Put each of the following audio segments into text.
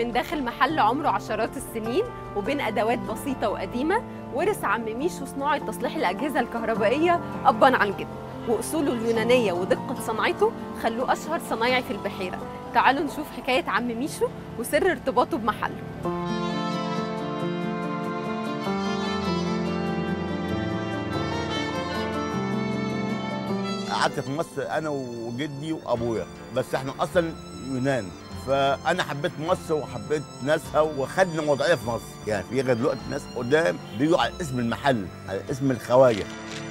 من داخل محل عمره عشرات السنين وبين أدوات بسيطة وقديمة ورث عم ميشو صناعة تصليح الأجهزة الكهربائية أبا عن جد وأصوله اليونانية ودقة صنعته خلوه أشهر صنايعي في البحيرة تعالوا نشوف حكاية عم ميشو وسر ارتباطه بمحله قعدت في مصر انا وجدي وابويا بس احنا اصلا يونان فانا حبيت مصر وحبيت ناسها وخدنا وضعيه في مصر يعني في لغايه دلوقتي ناس قدام بيجوا على اسم المحل على اسم الخواجه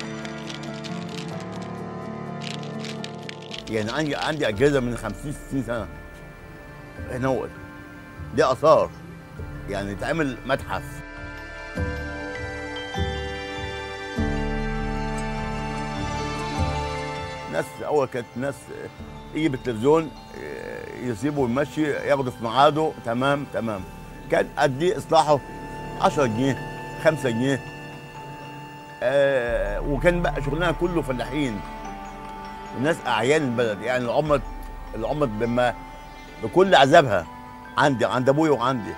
يعني عندي عندي اجهزه من 50 60 سنه هنا هو دي اثار يعني تعمل متحف ناس اول كانت ناس يجي بالتلفزيون يسيبه ويمشي ياخده في ميعاده تمام تمام كان قد ايه اصلاحه 10 جنيه 5 جنيه آه وكان بقى شغلنا كله فلاحين الناس اعيان البلد يعني العمر العمر بما بكل عذابها عندي عند ابويا وعندي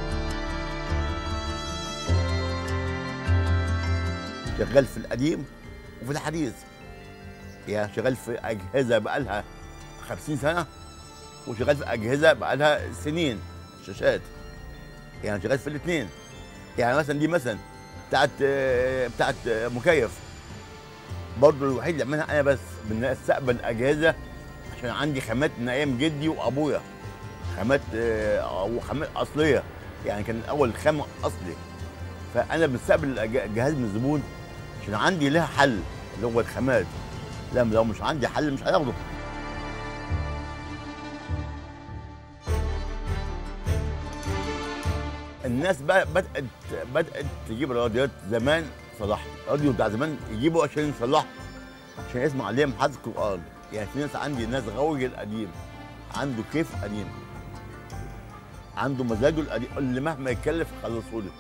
شغال في القديم وفي الحديث يعني شغال في اجهزه بقى لها 50 سنه وشغال في اجهزه بقى لها سنين شاشات يعني شغال في الاثنين يعني مثلا دي مثلا بتاعت بتاعت مكيف برضه الوحيد اللي عملها انا بس بنستقبل اجهزه عشان عندي خامات من ايام جدي وابويا خامات وخامات اصليه يعني كان الاول خامه اصلي فانا بستقبل الجهاز من الزبون عشان عندي لها حل اللي هو الخامات لا لو مش عندي حل مش هياخده الناس بقى بدات بدات تجيب راديوات زمان صلاح الراديو بتاع زمان يجيبوا عشان يصلحوا عشان يسمع عليهم حفظ قران يعني في ناس عندي ناس غوي القديم عنده كيف قديم عنده مزاجه القديم اللي مهما يتكلف خلصوا لي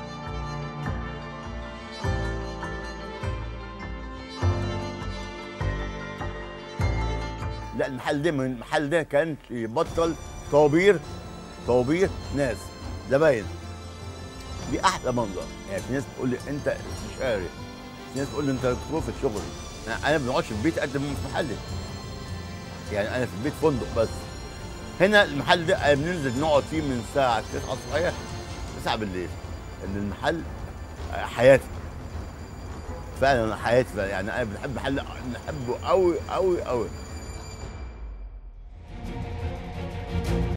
لا المحل ده من المحل ده كان يبطل طوابير طوابير ناس زباين دي احلى منظر يعني في ناس بتقول لي انت استشاري في ناس بتقول لي انت دكتور في الشغل انا ما بنقعدش في البيت قد ما في محلي يعني انا في البيت فندق بس هنا المحل ده بننزل نقعد فيه من الساعه 9 الصبح 9 بالليل ان المحل حياتي فعلا حياتي يعني انا بحب محل بحبه قوي قوي قوي